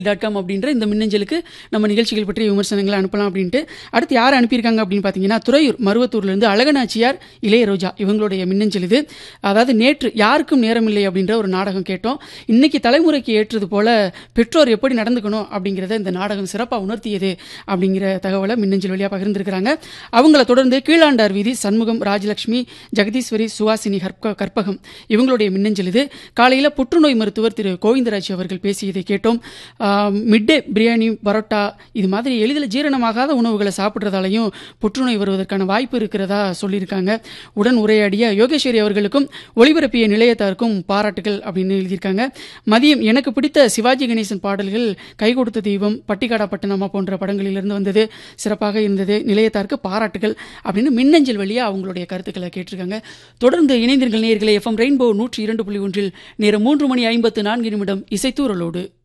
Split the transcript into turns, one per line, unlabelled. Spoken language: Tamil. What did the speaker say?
டாட் காம் அப்படின்ற இந்த மின்னஞ்சலுக்கு நம்ம நிகழ்ச்சிகள் பற்றிய விமர்சனங்களை அனுப்பலாம் அப்படின்ட்டு அடுத்து யார் அனுப்பியிருக்காங்க அப்படின்னு பார்த்தீங்கன்னா துறையூர் மருவத்தூர்லேருந்து அழகநாச்சியார் இளையரோஜா இவங்களுடைய மின்னஞ்சல் இது அதாவது நேற்று யாருக்கும் நேரமில்லை அப்படின்ற ஒரு நாடகம் கேட்டோம் இன்னைக்கு தலைமுறைக்கு ஏற்றது போல பெற்றோர் எப்படி நடந்துக்கணும் அப்படிங்கிறத இந்த நாடகம் சிறப்பாக உணர்த்தியது அப்படிங்கிற தகவலை மின்னஞ்சல் வழியாக பகிர்ந்திருக்கிறாங்க அவங்கள தொடர்ந்து கீழாண்டார் வீதி சண்முகம் ராஜலட்சுமி ஜெகதீஸ்வரி சுவாசினி கற்ப கற்பகம் இவங்களுடைய மின்னஞ்சல் இது காலையில் புற்றுநோய் மருத்துவர் திரு கோவிந்தராஜ் அவர்கள் பேசியதை கேட்டோம் மிட்டே பிரியாணி பரோட்டா இது மாதிரி எளிதில் ஜீரணமாகாத உணவுகளை சாப்பிட்றதாலையும் புற்றுநோய் வருவதற்கான வாய்ப்பு இருக்கிறதா சொல்லியிருக்காங்க உடன் உரையாடிய யோகேஸ்வரி அவர்களுக்கும் ஒளிபரப்பிய நிலையத்தாருக்கும் பாராட்டுகள் அப்படின்னு எழுதியிருக்காங்க மதியம் எனக்கு பிடித்த சிவாஜி கணேசன் பாடல்கள் கை கொடுத்த தெய்வம் பட்டிக்காடா பட்டணமா போன்ற படங்களிலிருந்து வந்தது சிறப்பாக இருந்தது நிலையத்தாருக்கு பாராட்டுகள் அப்படின்னு மின்னஞ்சல் வழியாக அவங்களுடைய கருத்துக்களை கேட்டிருக்காங்க தொடர்ந்து இணைந்திருங்கள் நேயர்களே எஃப்எம் ரெயின்போ நூற்றி இரண்டு புள்ளி ஒன்றில் நேரம் மூன்று மணி ஐம்பத்து நான்கு நிமிடம் இசைத்தூரலோடு